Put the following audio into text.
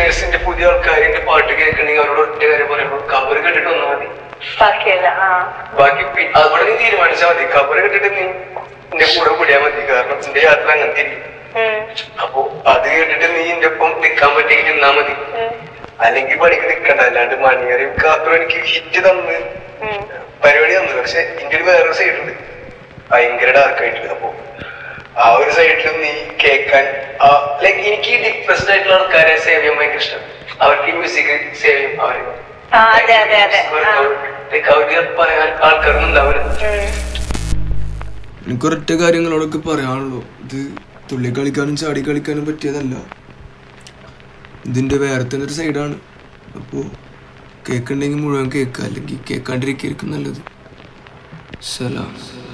ലിസണേഴ്സിന്റെ പുതിയ ആൾക്കാർ എന്റെ പാട്ട് കേൾക്കണമെങ്കിൽ അവരോട് ഒറ്റ കാര്യം പറയുള്ളൂ കബർ കേട്ടിട്ട് വന്നാൽ മതി ബാക്കിയല്ല ആ ബാക്കി പി- അതുകൂടെ നീ തീരുമാനിച്ചാൽ മതി കബർ കേട്ടിട്ട് നീ എന്റെ കൂടെ കൂടിയാൽ മതി കാരണം എന്റെ യാത്ര അങ്ങനത്തെ ഇരിക്കും ഉം, അപ്പൊ അത് കേട്ടിട്ട് നീ എന്റെ ഒപ്പം നിക്കാൻ പറ്റിയെങ്കിൽ നിന്നാ മതി ഉം, അല്ലെങ്കിൽ പണിക്ക് നിക്കണ്ട അല്ലാണ്ട് മണിയറിയും കാപ്പറും എനിക്ക് ഹിറ്റ് തന്ന് ഉം. പരിപാടി തന്നു പക്ഷെ എന്റെ ഒരു വേറൊരു സൈഡ് ഉണ്ട് ഭയങ്കര ഡാർക്ക് ആയിട്ട് അപ്പൊ ആ ഒരു സൈഡിലും നീ കേൾക്കാൻ ലൈക്ക് എനിക്ക് ഡിപ്രസ്ഡ് ആയിട്ടുള്ള ആൾക്കാരെ സേവ് ചെയ്യാൻ ഭയങ്കര ഇഷ്ടം അവർക്ക് ഈ മ്യൂസിക് സേവ് ചെയ്യും അവര് ആ, അതെ, അതെ, അതെ. ആ. ലൈക്ക് അവർക്ക് പറയാൻ ആൾക്കാരൊന്നും ഉണ്ടാവില്ല ഉം. എനിക്ക് ഒരൊറ്റ കാര്യങ്ങളോടൊക്കെ പറയാനുള്ളൂ ഇത് തുള്ളി കളിക്കാനും ചാടി കളിക്കാനും പറ്റിയതല്ല ഇതിൻ്റെ വേറെ തന്നെ ഒരു സൈഡാണ് അപ്പോൾ കേൾക്കുന്നുണ്ടെങ്കിൽ മുഴുവൻ കേൾക്കുക അല്ലെങ്കിൽ കേൾക്കാണ്ടിരിക്കും നല്ലത് സലാം